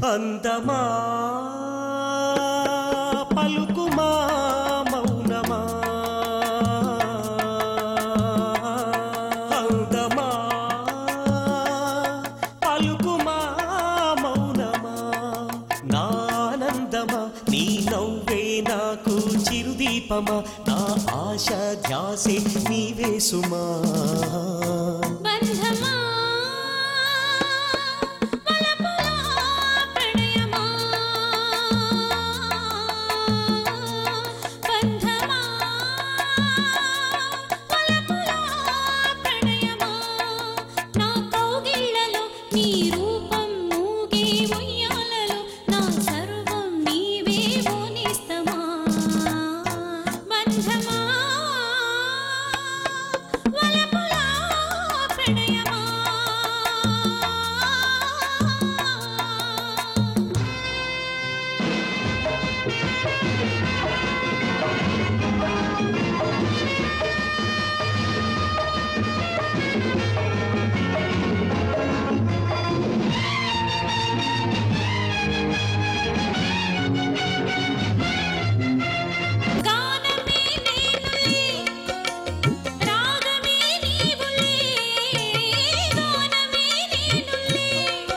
అందమా పలుకుమా మౌనమా అందమా పలుకుమా మౌనమా నానందమా నీ నవ్వే నాకు చిరుదీపమా నా ఆశ ధ్యాసే నీవే సుమా బంధమా వలపులా ప్రణయమా బంధమా వలపులా ప్రణయమా నా కౌగిళ్ళలో నీ రూపం మూగే ఉయ్యాలలో నా సర్వం నీవే ఓనిస్తమా బంధమా వలపులా ప్రణయమా గానమే నేనులే రాగమే నీవులే గానమే నేనులే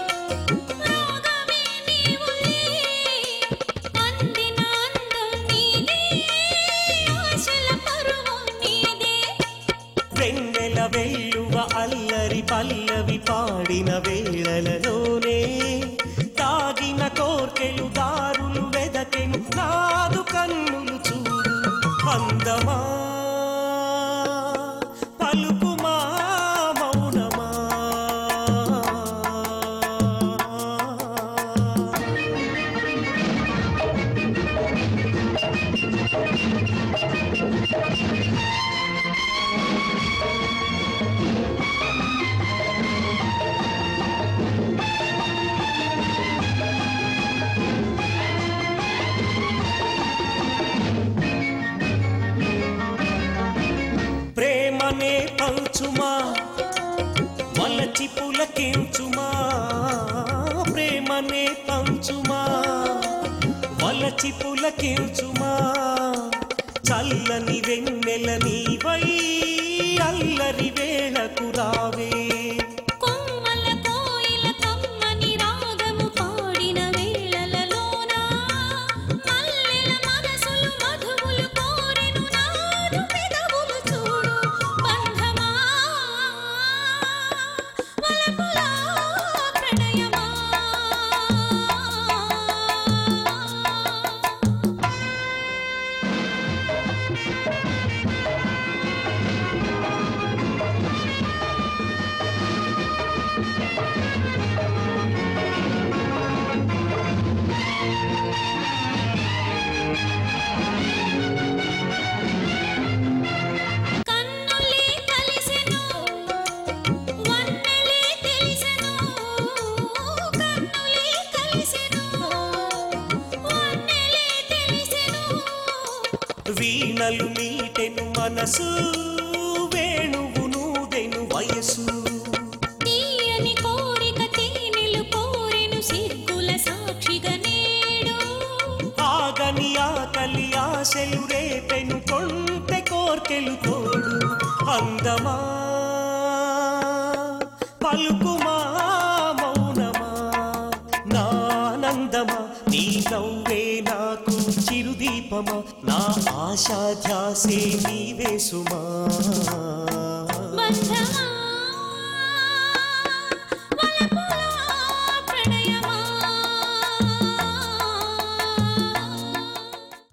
రాగమే నీవులే అందిన అందం నీదే ఆశల పరువం నీదే వెన్నెల వెల్లువ అల్లరి పల్లవి పాడిన వేళలలోనే తాగిన కోర్కెలు దారులు వెదకెను నాదు కన్నులు చూడు అందమా పలుకుమా మౌనమా ప్రేమనే పంచుమా వలచి పులకించుమా ప్రేమనే పంచుమా వలచి పులకించుమా చల్లని వెన్నెల నీవై అల్లరి వేళకు రావే కొమ్మల కోయిల కమ్మని రాగము పాడిన వేళలలోన మల్లెల మనసులు మధువులు కోరెను నాడు పెదవులు చూడు బంధమా వలపులా ప్రణయమా కన్నులే కలిసెను వన్నెలే తెలిసెను కన్నులే కలిసెను వన్నెలే తెలిసెను వీణలు మీటెను మనసు వేణువు నూదెను వయసు తీయని కోరిక తేనెలు కోరెను సిగ్గుల సాక్షిగా నేడు ఆగని ఆకలి ఆశలు రేపెను కొంటె కోర్కెలు తోడు అందమా పలుకుమా మౌనమా నానందమా నీ నవ్వే నాకు చిరుదీపమా నా ఆశా ధ్యాసే నీవే సుమా